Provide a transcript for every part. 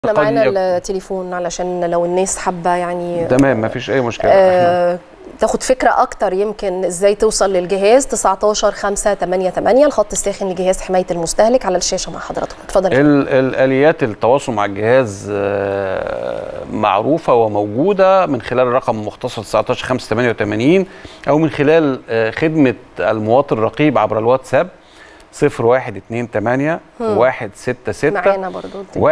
احنا قد معانا يكون. التليفون علشان لو الناس حابه يعني تمام مفيش اي مشكله احنا آه تاخد فكره اكتر يمكن ازاي توصل للجهاز 19 5 8 8 الخط الساخن لجهاز حمايه المستهلك على الشاشه مع حضراتكم اتفضل يا ال- الاليات التواصل مع الجهاز آه، معروفه وموجوده من خلال الرقم المختصر 19 5 88 او من خلال آه، خدمه المواطن الرقيب عبر الواتساب 0128 166 معانا برضو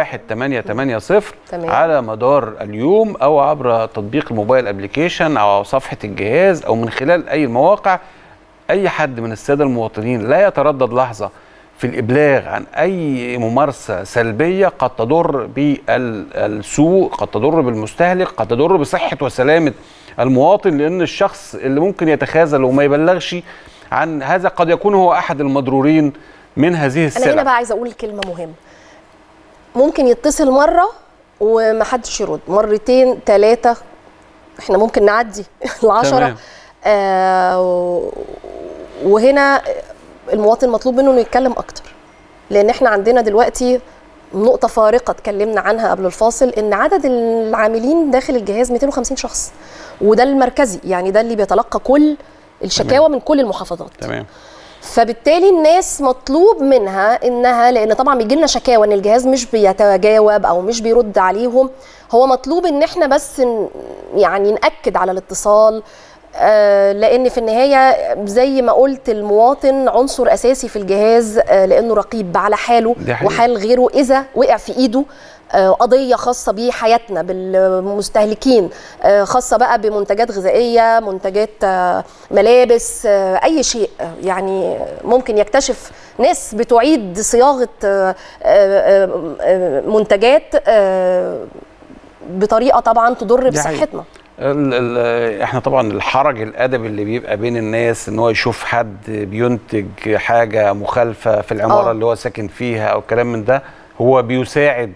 1880 تمام. على مدار اليوم او عبر تطبيق الموبايل ابلكيشن او صفحه الجهاز او من خلال اي المواقع اي حد من الساده المواطنين لا يتردد لحظه في الابلاغ عن اي ممارسه سلبيه قد تضر بالسوق قد تضر بالمستهلك قد تضر بصحه وسلامه المواطن لان الشخص اللي ممكن يتخاذل وما يبلغش عن هذا قد يكون هو احد المضرورين من هذه السلع انا هنا بقى عايزه اقول كلمه مهمه ممكن يتصل مره ومحدش يرد مرتين ثلاثه احنا ممكن نعدي العشرة تمام. آه و- وهنا المواطن مطلوب منه انه يتكلم اكتر لان احنا عندنا دلوقتي نقطة فارقة اتكلمنا عنها قبل الفاصل ان عدد العاملين داخل الجهاز 250 شخص وده المركزي يعني ده اللي بيتلقى كل الشكاوى من كل المحافظات تمام فبالتالي الناس مطلوب منها انها لان طبعا بيجي لنا شكاوى ان الجهاز مش بيتجاوب او مش بيرد عليهم هو مطلوب ان احنا بس ن- يعني ناكد على الاتصال آه، لان في النهايه زي ما قلت المواطن عنصر اساسي في الجهاز آه، لانه رقيب على حاله دي حقيقة. وحال غيره اذا وقع في ايده آه، قضيه خاصه بحياتنا بالمستهلكين آه، خاصه بقى بمنتجات غذائيه منتجات آه، ملابس آه، اي شيء آه، يعني ممكن يكتشف ناس بتعيد صياغه آه، آه، آه، منتجات آه، بطريقه طبعا تضر دي حقيقة. بصحتنا ال ال احنا طبعا الحرج الادبي اللي بيبقى بين الناس ان هو يشوف حد بينتج حاجه مخالفه في العماره آه. اللي هو ساكن فيها او كلام من ده هو بيساعد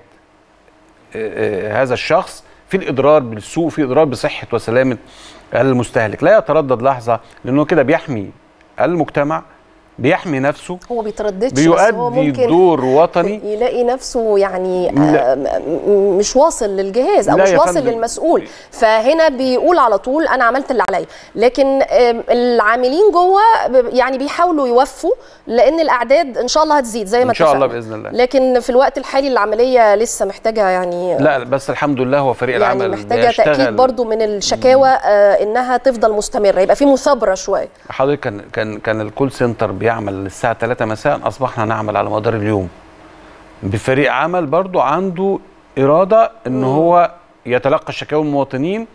آه، آه، هذا الشخص في الاضرار بالسوق في اضرار بصحه وسلامه المستهلك لا يتردد لحظه لانه كده بيحمي المجتمع بيحمي نفسه هو بيترددش بس هو بيؤدي ممكن دور وطني يلاقي نفسه يعني لا. آه، م- م- مش واصل للجهاز او لا مش يا واصل فندم. للمسؤول فهنا بيقول على طول انا عملت اللي عليا لكن آم، العاملين جوه ب- يعني بيحاولوا يوفوا لان الاعداد ان شاء الله هتزيد زي ما ان شاء الله اتفقنا. باذن الله لكن في الوقت الحالي العمليه لسه محتاجه يعني لا بس الحمد لله هو فريق يعني العمل محتاجه بيشتغل تاكيد برضو من الشكاوى آه انها تفضل مستمره يبقى في مثابره شويه حضرتك كان كان كان الكول سنتر بيعمل الساعه 3 مساء اصبحنا نعمل على مدار اليوم بفريق عمل برضو عنده اراده ان هو يتلقى شكاوى المواطنين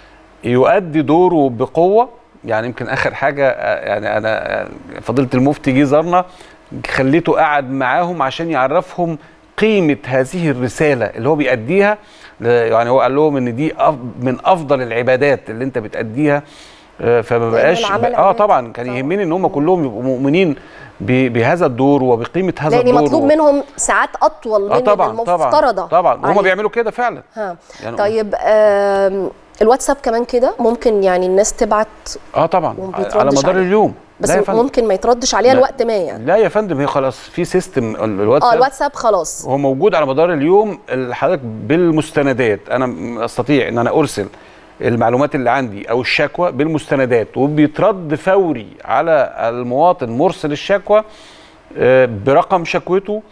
يؤدي دوره بقوه يعني يمكن اخر حاجه آه، يعني انا آه، فضيله المفتي جه زارنا خليته قاعد معاهم عشان يعرفهم قيمه هذه الرساله اللي هو بيأديها ل- يعني هو قال لهم ان دي أف- من افضل العبادات اللي انت بتأديها آه، فما بقاش العمل اه عبادة. طبعا كان طبعاً. يهمني ان هم كلهم يبقوا مؤمنين ب- بهذا الدور وبقيمه هذا لان الدور مطلوب و- منهم ساعات اطول من اه طبعا المفترضه طبعا طبعا وهم عليه. بيعملوا كده فعلا ها. يعني طيب آم، الواتساب كمان كده ممكن يعني الناس تبعت اه طبعا وما على بيتردش مدار عليه. اليوم بس لا يا فندم ممكن ما يتردش عليها لا. الوقت ما يعني لا يا فندم هي خلاص في سيستم ال- اه الواتساب الواتساب خلاص هو موجود على مدار اليوم ال- حضرتك بالمستندات انا م- استطيع ان انا ارسل المعلومات اللي عندي او الشكوى بالمستندات وبيترد فوري على المواطن مرسل الشكوى آه، برقم شكوته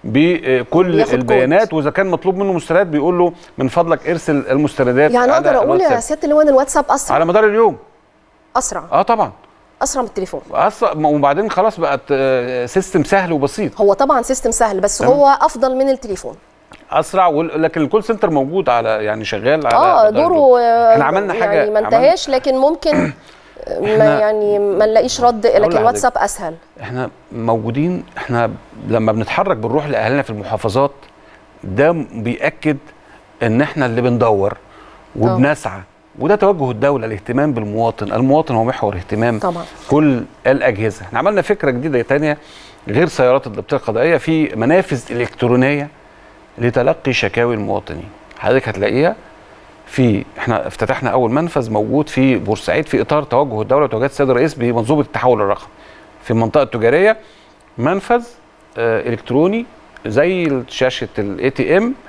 بكل بياخد البيانات واذا كان مطلوب منه مستندات بيقول له من فضلك ارسل المستندات يعني على اقدر اقول يا الواتساب. سياده اللواء الواتساب اسرع على مدار اليوم اسرع اه طبعا اسرع من التليفون اصلا وبعدين خلاص بقت آه، سيستم سهل وبسيط هو طبعا سيستم سهل بس تمام. هو افضل من التليفون اسرع وال- لكن الكول سنتر موجود على يعني شغال على اه مدار اليوم. دوره آه، احنا عملنا حاجه يعني ما عملنا- انتهاش لكن ممكن ما إحنا- يعني ما نلاقيش رد لكن لحضرتك. الواتساب اسهل احنا موجودين احنا لما بنتحرك بنروح لاهلنا في المحافظات ده بيأكد ان احنا اللي بندور وبنسعى وده توجه الدولة الاهتمام بالمواطن المواطن هو محور اهتمام طبعا كل الأجهزة احنا عملنا فكرة جديدة تانية غير سيارات الضبطية القضائية في منافذ إلكترونية لتلقي شكاوي المواطنين حضرتك هتلاقيها في احنا افتتحنا اول منفذ موجود في بورسعيد في اطار توجه الدوله وتوجيهات السيد الرئيس بمنظومه التحول الرقمي في المنطقه التجاريه منفذ آه، الكتروني زي شاشه الاي تي ام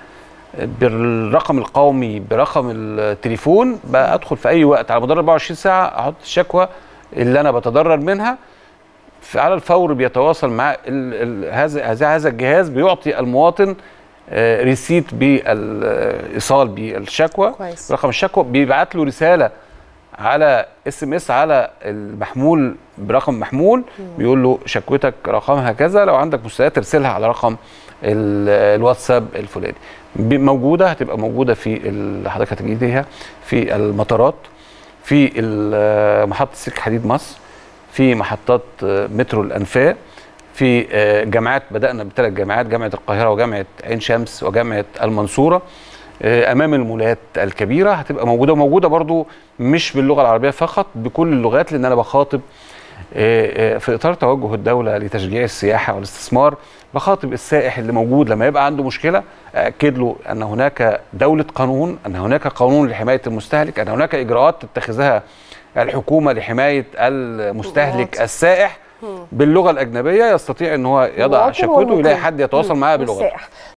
بالرقم القومي برقم التليفون بقى ادخل في اي وقت على مدار 24 ساعه احط الشكوى اللي انا بتضرر منها في على الفور بيتواصل مع ال- ال- هذا هذا هذا الجهاز بيعطي المواطن آه، ريسيت بالايصال بالشكوى كويس. رقم الشكوى بيبعت له رساله على اس ام اس على المحمول برقم محمول بيقول له شكوتك رقمها كذا لو عندك مستندات ارسلها على رقم ال- الواتساب الفلاني ب- موجوده هتبقى موجوده في اللي حضرتك هتجديها في المطارات في ال- محطه سلك حديد مصر في محطات آه، مترو الانفاق في آه، جامعات بدانا بثلاث جامعات جامعه القاهره وجامعه عين شمس وجامعه المنصوره آه، امام المولات الكبيره هتبقى موجوده وموجوده برضو مش باللغه العربيه فقط بكل اللغات لان انا بخاطب آه، آه، في اطار توجه الدوله لتشجيع السياحه والاستثمار بخاطب السائح اللي موجود لما يبقى عنده مشكله اكد له ان هناك دوله قانون ان هناك قانون لحمايه المستهلك ان هناك اجراءات تتخذها الحكومه لحمايه المستهلك المواطن. السائح باللغه الاجنبيه يستطيع ان هو يضع المواطن شكوته ويلاقي والمقيم. حد يتواصل معاه بلغته والسائح.